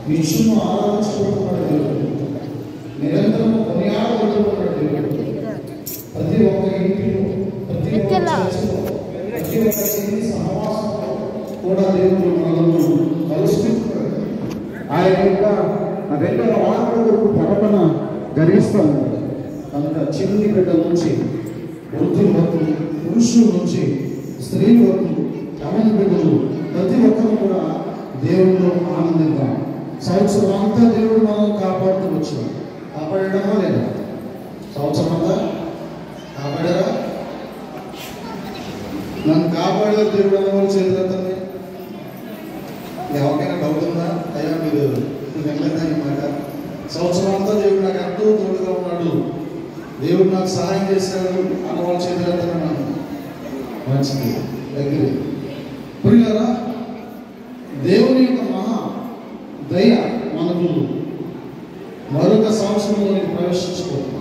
విష్ణును ఆరాధించబడుతున్నాడు దేవుడు నిరంతరం కొనియాడబడుతున్నాడు దేవుడు ప్రతి ఒక్క ఇంటిలో ప్రతి ఒక్క ఎక్కలా? చర్చిలో ప్రతి ఒక్క చిన్ని సహవాసంలో కూడా దేవుడు మనలను కలుసుకుంటున్నాడు ఆయన యొక్క రెండవ రాకడ వరకు ప్రకటన జరిగిస్తాను కనుక చిన్ని బిడ్డ నుంచి వృద్ధుల వరకు పురుషుల నుంచి స్త్రీల వరకు యవన బిడ్డలు ప్రతి ఒక్కరు కూడా దేవుళ్ళు ఆనందిద్దాం సంవత్సరం అంతా దేవుడు మనల్ని కాపాడుతూ వచ్చాడు కాపాడడమా లేదా సంవత్సరం అంతా కాపాడారా నన్ను కాపాడే దేవుడు అనేవాళ్ళు చేతులెత్తండి ఎవరికైనా డౌట్ ఉందా అయ్యా మీరు వెళ్ళలేదా ఈ మాట సంవత్సరం అంతా దేవుడు నాకు ఎంతో తోడుగా ఉన్నాడు దేవుడు నాకు సహాయం చేశాడు అన్న వాళ్ళ చేతులెత్తన్నాను మంచిది దగ్గర పురిగారా దేవుని యొక్క మహా దయ మనకు మరొక సంవత్సరంలోనికి ప్రవేశించబోతున్నాం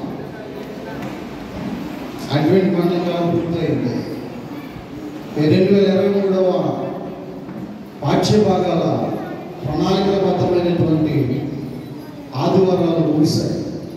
అడ్వెంట్ కాలం పూర్తయింది ఈ రెండు వేల ఇరవై మూడవ పాఠ్య భాగాల ప్రణాళికబద్ధమైనటువంటి ఆదివారాలు ముగిశాయి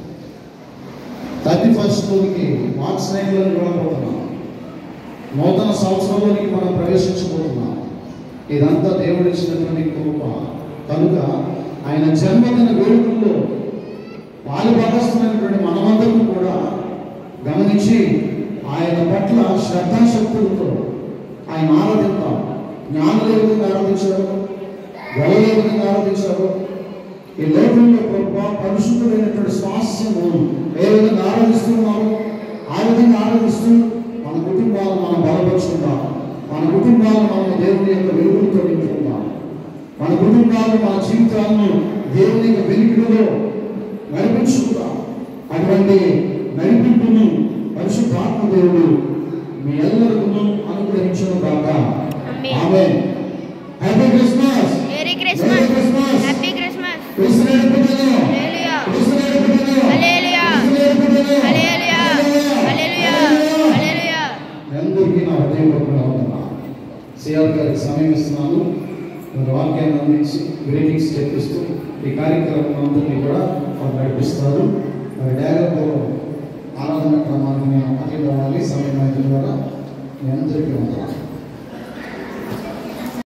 థర్టీ ఫస్ట్లోనికి మార్క్స్ నైన్లోకి వెళ్ళబోతున్నాం నూతన సంవత్సరంలోనికి మనం ప్రవేశించబోతున్నాం ఇదంతా దేవుడు ఇచ్చినటువంటి కృప కనుక ఆయన జన్మదిన వేడుకల్లో పాలుభాగస్తున్నటువంటి మనమందరం కూడా గమనించి ఆయన పట్ల శ్రద్ధాశక్తులతో ఆయన ఆరాధిద్దాం జ్ఞానులు ఏ విధంగా ఆరాధించారు గొడవలు ఏ విధంగా ఆరాధించారు ఈ లోకంలో గొప్ప పరిశుద్ధుడైనటువంటి స్వాస్యము ఏ విధంగా ఆరాధిస్తున్నాము ఆ విధంగా ఆరాధిస్తూ మన కుటుంబాలను మనం బలపరుచుకుందాం మన కుటుంబాలను మనం దేవుని యొక్క వెలుగులతో నింపుకుందాం మన కుటుంబాలను మన జీవితాలను దేవుని యొక్క వెలుగులో నడిపించుకుందాం అటువంటి నడిపింపును పరిశుద్ధాత్మ దేవుడు మీ అందరికీ అనుగ్రహించను కాక ఆమేన్. ఆమె happy Christmas merry Merry Christmas Christmas. Happy Christmas క్రిస్తుని పుట్టిన హల్లెలూయా క్రిస్తుని పుట్టిన హల్లెలూయా క్రిస్తుని పుట్టిన హల్లెలూయా హల్లెలూయా హల్లెలూయా అందరికీ నా హృదయపూర్వక వందనాలు సిఆర్ గారికి సమయం ఇస్తున్నాను మరి వాక్యాన్ని అందించి గ్రీటింగ్స్ చెప్పిస్తూ ఈ కార్యక్రమం అందరినీ కూడా వారు నడిపిస్తారు మరి డైరెక్ట్ ఆరాధన క్రమాన్ని నేను అటెండ్ అవ్వాలి సమయం అయిన ద్వారా మీ అందరికీ వందనాలు